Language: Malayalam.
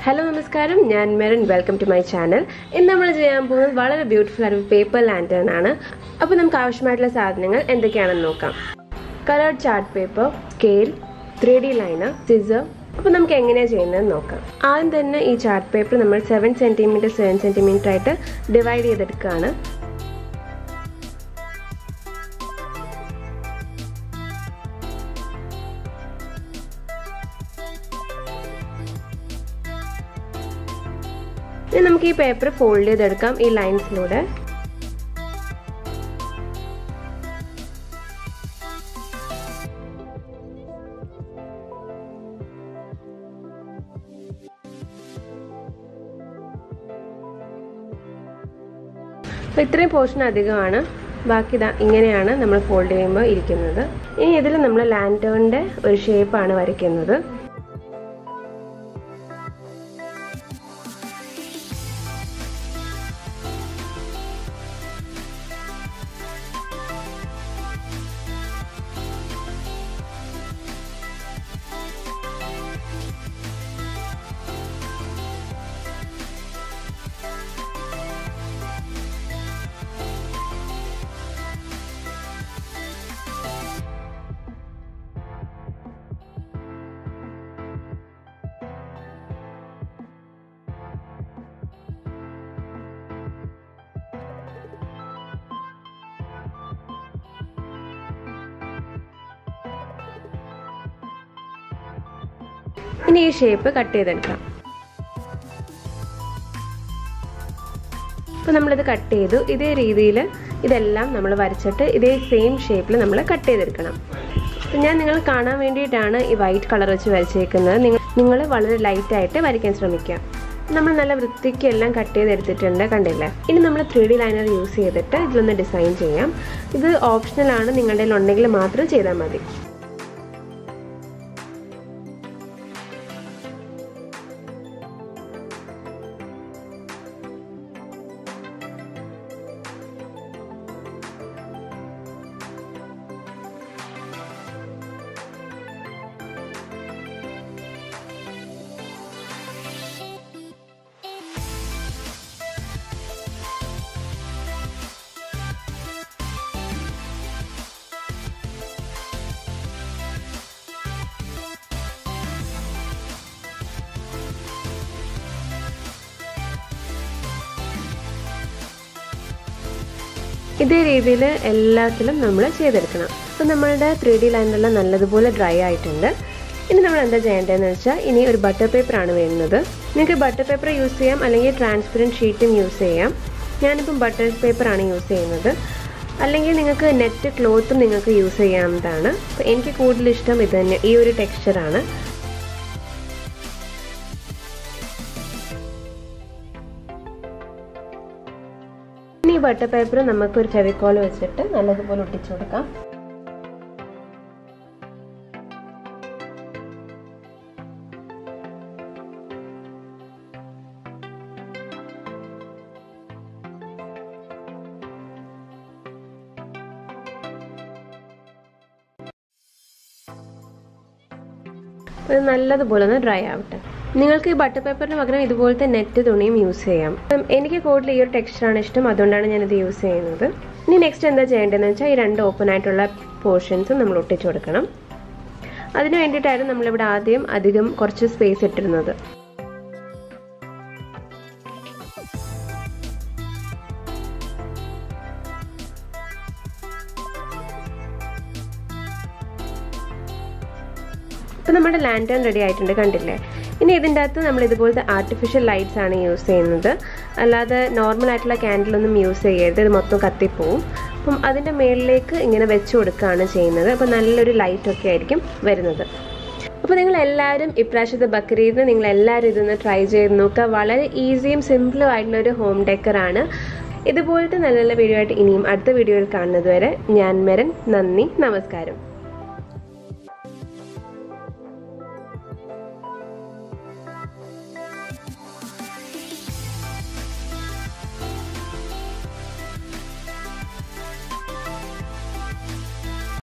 ഹലോ നമസ്കാരം ഞാൻ Merin welcome to my channel ഇന്ന് നമ്മൾ ചെയ്യാൻ പോകുന്നത് വളരെ ബ്യൂട്ടിഫുൾ ആയിട്ട് പേപ്പർ ലാൻറ്റേൺ ആണ് അപ്പോൾ നമുക്ക് ആവശ്യമായിട്ടുള്ള സാധനങ്ങൾ എന്തൊക്കെയാണെന്ന് നോക്കാം coloured chart paper scale three D liner scissor അപ്പോൾ നമുക്ക് എങ്ങനെയാണ് ചെയ്യുന്നതെന്ന് നോക്കാം ആദ്യം തന്നെ ഈ ചാർട്ട് പേപ്പർ നമ്മൾ സെവൻ സെൻറ്റിമീറ്റർ സെവൻ സെൻറ്റിമീറ്റർ ആയിട്ട് ഡിവൈഡ് ചെയ്തെടുക്കുകയാണ് ഇനി നമുക്ക് ഈ പേപ്പർ ഫോൾഡ് ചെയ്തെടുക്കാം ഈ ലൈൻസിലൂടെ അപ്പോൾ ഇത്രയും പോർഷൻ അധികമാണ് ബാക്കി ഇതാ ഇങ്ങനെയാണ് നമ്മൾ ഫോൾഡ് ചെയ്യുമ്പോൾ ഇരിക്കുന്നത് ഇനി ഇതിൽ നമ്മൾ ലാൻറ്റേണിൻ്റെ ഒരു ഷേപ്പാണ് വരയ്ക്കുന്നത് ഇനി ഈ ഷേപ്പ് കട്ട് ചെയ്തെടുക്കാം അപ്പോൾ നമ്മളിത് കട്ട് ചെയ്തു ഇതേ രീതിയിൽ ഇതെല്ലാം നമ്മൾ വരച്ചിട്ട് ഇതേ സെയിം ഷേപ്പിൽ നമ്മൾ കട്ട് ചെയ്തെടുക്കണം ഞാൻ നിങ്ങൾ കാണാൻ വേണ്ടിയിട്ടാണ് ഈ വൈറ്റ് കളർ വെച്ച് വരച്ചേക്കുന്നത് നിങ്ങൾ നിങ്ങൾ വളരെ ലൈറ്റായിട്ട് വരയ്ക്കാൻ ശ്രമിക്കുക നമ്മൾ നല്ല വൃത്തിക്ക് എല്ലാം കട്ട് ചെയ്തെടുത്തിട്ടുണ്ട് കണ്ടില്ലേ ഇനി നമ്മൾ ത്രീ ഡി ലൈനർ യൂസ് ചെയ്തിട്ട് ഇതിലൊന്ന് ഡിസൈൻ ചെയ്യാം ഇത് ഓപ്ഷണലാണ് നിങ്ങളുടെ ഉണ്ടെങ്കിൽ മാത്രം ചെയ്താൽ മതി ഇതേ രീതിയിൽ എല്ലാത്തിലും നമ്മൾ ചെയ്തെടുക്കണം അപ്പോൾ നമ്മളുടെ ത്രീ ഡി ലൈനെല്ലാം നല്ലതുപോലെ ഡ്രൈ ആയിട്ടുണ്ട് ഇനി നമ്മൾ എന്താ ചെയ്യേണ്ടതെന്ന് വെച്ചാൽ ഇനി ഒരു ബട്ടർ പേപ്പറാണ് വേണ്ടുന്നത് നിങ്ങൾക്ക് ബട്ടർ പേപ്പർ യൂസ് ചെയ്യാം അല്ലെങ്കിൽ ട്രാൻസ്പെറൻറ്റ് ഷീറ്റും യൂസ് ചെയ്യാം ഞാനിപ്പം ബട്ടർ പേപ്പറാണ് യൂസ് ചെയ്യുന്നത് അല്ലെങ്കിൽ നിങ്ങൾക്ക് നെറ്റ് ക്ലോത്തും നിങ്ങൾക്ക് യൂസ് ചെയ്യാവുന്നതാണ് അപ്പോൾ എനിക്ക് കൂടുതൽ ഇഷ്ടം ഇത് തന്നെ ഈ ഒരു ടെക്സ്ചറാണ് ഇനി ഈ ബട്ടർ പേപ്പർ നമുക്ക് ഒരു ഫെവിക്കോൾ വെച്ചിട്ട് നല്ലതുപോലെ ഒട്ടിച്ചു കൊടുക്കാം ഇത് നല്ലതുപോലെ ഒന്ന് ഡ്രൈ ആവട്ടെ നിങ്ങൾക്ക് ഈ ബട്ടർ പേപ്പറിന് പകരം ഇതുപോലത്തെ നെറ്റ് തുണിയും യൂസ് ചെയ്യാം എനിക്ക് കൂടുതൽ ഈ ഒരു ടെക്സ്ചറാണ് ഇഷ്ടം അതുകൊണ്ടാണ് ഞാനിത് യൂസ് ചെയ്യുന്നത് ഇനി നെക്സ്റ്റ് എന്താ ചെയ്യേണ്ടതെന്ന് വെച്ചാൽ ഈ രണ്ട് ഓപ്പൺ ആയിട്ടുള്ള പോർഷൻസും നമ്മൾ ഒട്ടിച്ചു കൊടുക്കണം അതിന് വേണ്ടിയിട്ടായിരുന്നു നമ്മളിവിടെ ആദ്യം അധികം കുറച്ച് സ്പേസ് ഇട്ടിരുന്നത് ഇപ്പം നമ്മുടെ ലാൻറ്റേൺ റെഡി ആയിട്ടുണ്ട് കണ്ടില്ലേ ഇനി ഇതിൻ്റെ അകത്ത് നമ്മൾ ഇതുപോലത്തെ ആർട്ടിഫിഷ്യൽ ലൈറ്റ്സ് ആണ് യൂസ് ചെയ്യുന്നത് അല്ലാതെ നോർമൽ ആയിട്ടുള്ള ക്യാൻഡിലൊന്നും യൂസ് ചെയ്യരുത് ഇത് മൊത്തം കത്തിപ്പോവും അപ്പം അതിൻ്റെ മേളിലേക്ക് ഇങ്ങനെ വെച്ച് കൊടുക്കുകയാണ് ചെയ്യുന്നത് അപ്പോൾ നല്ലൊരു ലൈറ്റൊക്കെ ആയിരിക്കും വരുന്നത് അപ്പോൾ നിങ്ങൾ എല്ലാവരും ഇപ്രാവശ്യത്തെ ബക്രീദിന് നിങ്ങൾ എല്ലാവരും ഇതൊന്ന് ട്രൈ ചെയ്ത് നോക്കുക വളരെ ഈസിയും സിമ്പിളും ആയിട്ടുള്ള ഒരു ഹോം ഡെക്കറാണ് ഇതുപോലത്തെ നല്ല നല്ല വീഡിയോ ആയിട്ട് ഇനിയും അടുത്ത വീഡിയോയിൽ കാണുന്നത് വരെ ഞാൻ മെരൻ നന്ദി നമസ്കാരം